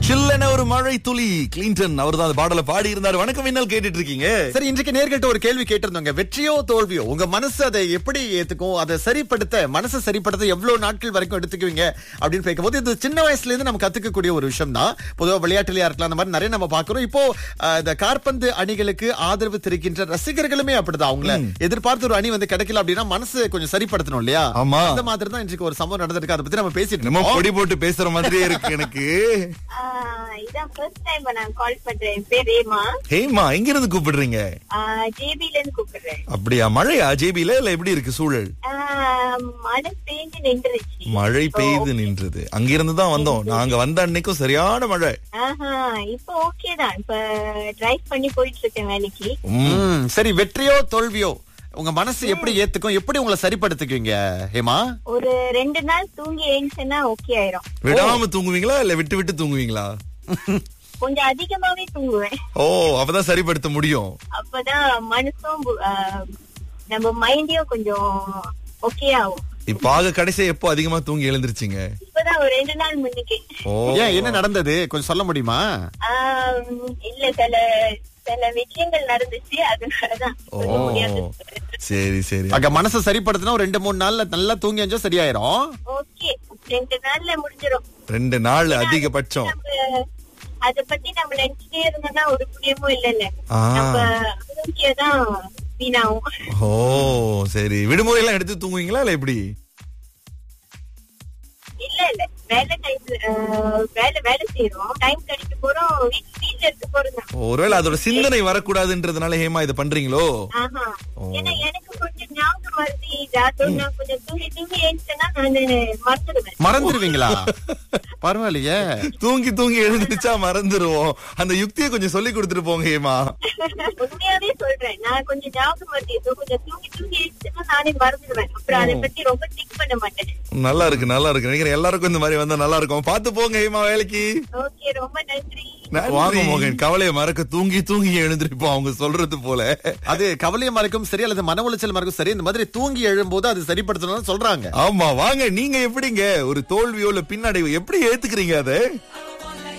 சில்லன ஒரு மழை துளி கிளின்டன் அவர் தான் அந்த பாடலை பாடி இருந்தார் வணக்கம் என்ன கேட்டுட்டு இருக்கீங்க சரி இன்றைக்கு நேர்கிட்ட ஒரு கேள்வி கேட்டிருந்தோங்க வெற்றியோ தோல்வியோ உங்க மனசு அதை எப்படி ஏத்துக்கும் அதை சரிப்படுத்த மனசை சரிப்படுத்த எவ்வளவு நாட்கள் வரைக்கும் எடுத்துக்குவீங்க அப்படின்னு கேட்கும்போது இது சின்ன வயசுல இருந்து நம்ம கத்துக்கக்கூடிய ஒரு விஷயம் தான் பொதுவா விளையாட்டுலயா இருக்கலாம் அந்த மாதிரி நிறைய நம்ம பாக்குறோம் இப்போ அஹ், இந்த கார்பந்து அணிகளுக்கு ஆதரவு தெரிவிக்கின்ற ரசிகர்களுமே அப்படிதான் அவங்கள எதிர்பார்த்த ஒரு அணி வந்து கிடைக்கல அப்படின்னா மனசு கொஞ்சம் சரிப்படுத்தணும் இல்லையா ஆமா. அந்த மாதிரி தான் இன்றைக்கு ஒரு சம்பவம் நடந்திருக்கு அதை பத்தி நம்ம பேசிட்டு நம்ம இருக்கோம். பொடி போட்டு பேசுற மாதிரியே இருக்கு எனக்கு ஆஹ் இதான் ஃபர்ஸ்ட் டைம் நான் கால் பண்றேன் என் பேர் ரேமா ஹேமா எங்க இருந்து கூப்பிடுறீங்க ஜேபில இருந்து கூப்பிடுறேன் அப்படியா மழையா ஜேபில இல்ல எப்படி இருக்கு சூழல் ஆஹ் மழை பெய்ஞ்சு நின்றுச்சு மழை இப்போ பெய்து நின்றது அங்கிருந்து தான் வந்தோம் நாங்க வந்த அன்னைக்கும் சரியான மழை ஆஹா இப்போ ஓகே தான் இப்ப டிரைவ் பண்ணி போயிட்டு இருக்கேன் வேலைக்கு ம். ம், சரி வெற்றியோ தோல்வியோ உங்க மனசு எப்படி ஏத்துக்கும் எப்படி உங்களை சரிப்படுத்திக்குவீங்க ஹேமா ஒரு ரெண்டு நாள் தூங்கி எழுந்துச்சுன்னா ஓகே ஆயிரும் விடாம தூங்குவீங்களா இல்ல விட்டு விட்டு தூங்குவீங்களா கொஞ்சம் அதிகமாவே தூங்குவேன் ஓ அப்பதான் சரிப்படுத்த முடியும் அப்பதான் மனசும் ஆஹ், நம்ம மைண்டையும் கொஞ்சம் ஓகே ஆகும் இப்ப ஆக கடைசியா எப்போ அதிகமா தூங்கி எழுந்திருச்சீங்க இப்பதான் ஒரு ரெண்டு நாள் முன்னுக்கு ஓ ஏன் என்ன நடந்தது கொஞ்சம் சொல்ல முடியுமா ஆஹ், இல்ல சில சில விஷயங்கள் நடந்துச்சு அதனாலதான் சொல்ல ஓ முடியாது சரி சரி அங்க மனசை சரிப்படுத்தினா ஒரு ரெண்டு மூணு நாள்ல நல்லா தூங்கி அஞ்சா சரியாயிரும் ஓகே ரெண்டு நாள்ல முடிஞ்சிரும் ரெண்டு நாள் அதிகபட்சம் நம்ம அத பத்தி நம்ம நினைச்சிட்டே இருந்தோம்னா ஒரு புண்ணியமும் இல்லல்ல ஆ. நம்ம ஆரோக்கியம் தான் வீணாகும் ஓ சரி விடுமுறை எல்லாம் எடுத்து தூங்குவீங்களா இல்ல எப்படி இல்ல இல்ல வேலை டைம் வேலை வேலை செய்யறோம் டைம் கிடைக்க போறோம் வீட்டு வீட்டுல இருக்க போறோம் தான். ஒருவேளை அதோட சிந்தனை வரக்கூடாதுன்றதுனால ஹேமா இதை பண்றீங்களோ ஆஹா ஓ. ஏன்னா எனக்கு கொஞ்சம் ஞாபகம் வருது அதோட நான் கொஞ்சம் தூங்கி தூங்கி எழுந்துட்டேன்னா நான் மறந்துடுவேன் மறந்துடுவீங்களா பரவாயில்லையே தூங்கி தூங்கி எழுந்திருச்சா மறந்துருவோம் அந்த யுக்தியை கொஞ்சம் சொல்லி கொடுத்துட்டு போங்க ஹேமா உண்மையாவே சொல்றேன் நான் கொஞ்சம் ஞாபகம் வருது ஏதோ கொஞ்சம் தூங்கி தூங்கி எழுந்துட்டேன்னா நானே மறந்துடுவேன் அப்புறம் அதை பத்தி ரொம்ப திங்க் பண்ண மாட்டேன் நல்லா இருக்கு நல்லா இருக்கு நினைக்கிறேன் எல்லாருக்கும் இந்த மாதிரி வந்தா நல்லா இருக்கும் பாத்து போங்க ஹேமா வேலைக்கு ஓகே ரொம்ப நன்றி வாங்க மோகன் கவலையை மறக்க தூங்கி தூங்கி எழுந்திருப்போம் அவங்க சொல்றது போல அது கவலையை மறைக்கும் சரி அல்லது மன உளைச்சல் மறைக்கும் சரி இந்த மாதிரி தூங்கி எழும்போது அது சரிப்படுத்தணும்னு சொல்றாங்க ஆமா வாங்க நீங்க எப்படிங்க ஒரு தோல்வியோ இல்ல பின்னடைவு எப்படி ஏத்துக்கிறீங்க அதை